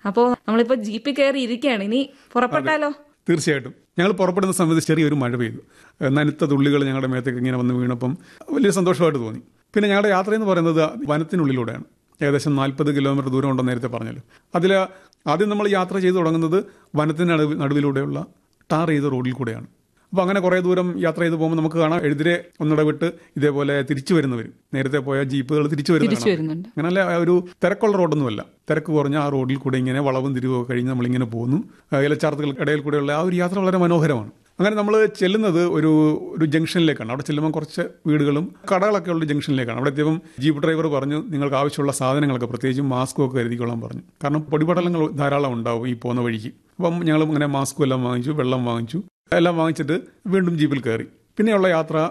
അപ്പോ നമ്മളിപ്പോ ജീപ്പിൽ കയറി ഇരിക്കുകയാണ് ഇനി പുറപ്പെട്ടാലോ തീർച്ചയായിട്ടും ഞങ്ങൾ പുറപ്പെടുന്ന സമയത്ത് ചെറിയൊരു മഴ പെയ്തു ഏഹ് നനുത്ത തുള്ളികൾ ഞങ്ങളുടെ മേത്തേക്ക് ഇങ്ങനെ വന്ന് വീണപ്പം വലിയ സന്തോഷമായിട്ട് തോന്നി പിന്നെ ഞങ്ങളുടെ യാത്ര എന്ന് പറയുന്നത് വനത്തിനുള്ളിലൂടെയാണ് ഏകദേശം നാൽപ്പത് കിലോമീറ്റർ ദൂരം ഉണ്ടെന്ന് നേരത്തെ പറഞ്ഞല്ലോ അതിൽ ആദ്യം നമ്മൾ യാത്ര ചെയ്തു തുടങ്ങുന്നത് വനത്തിന് നടുവ് നടുവിലൂടെയുള്ള ടാർ ചെയ്ത റോഡിൽ കൂടെയാണ് അപ്പോൾ അങ്ങനെ കുറേ ദൂരം യാത്ര ചെയ്ത് പോകുമ്പോൾ നമുക്ക് കാണാം എഴുതിരെ ഒന്നിടവിട്ട് ഇതേപോലെ തിരിച്ചു വരുന്നവരും നേരത്തെ പോയ ജീപ്പുകൾ തിരിച്ചു വരുന്ന തിരിച്ചു കാണാം. വരുന്നുണ്ട് അങ്ങനല്ല ഒരു തിരക്കുള്ള റോഡൊന്നുമല്ല തിരക്ക് കുറഞ്ഞ ആ റോഡിൽ കൂടെ ഇങ്ങനെ വളവും തിരിവൊക്കെ കഴിഞ്ഞ് നമ്മളിങ്ങനെ പോകുന്നു ആ ഇലച്ചാർത്തുകൾക്ക് ഇടയിൽ കൂടെയുള്ള ആ ഒരു യാത്ര വളരെ മനോഹരമാണ് അങ്ങനെ നമ്മൾ ചെല്ലുന്നത് ഒരു ഒരു ജംഗ്ഷനിലേക്കാണ് അവിടെ ചെല്ലുമ്പോൾ കുറച്ച് വീടുകളും കടകളൊക്കെ ഉള്ള ജംഗ്ഷനിലേക്കാണ് അവിടെ എത്തിയപ്പം ജീപ്പ് ഡ്രൈവർ പറഞ്ഞു നിങ്ങൾക്ക് ആവശ്യമുള്ള സാധനങ്ങളൊക്കെ പ്രത്യേകിച്ചും മാസ്കും ഒക്കെ കരുതിക്കൊള്ളാൻ പറഞ്ഞു കാരണം പൊടിപടലങ്ങൾ ധാരാളം ഉണ്ടാവും ഈ പോകുന്ന വഴിക്ക് അപ്പം ഞങ്ങൾ ഇങ്ങനെ മാസ്കും എല്ലാം വാങ്ങിച്ചു വെള്ളം വാങ്ങിച്ചു എല്ലാം വാങ്ങിച്ചിട്ട് വീണ്ടും ജീപ്പിൽ കയറി പിന്നെയുള്ള യാത്ര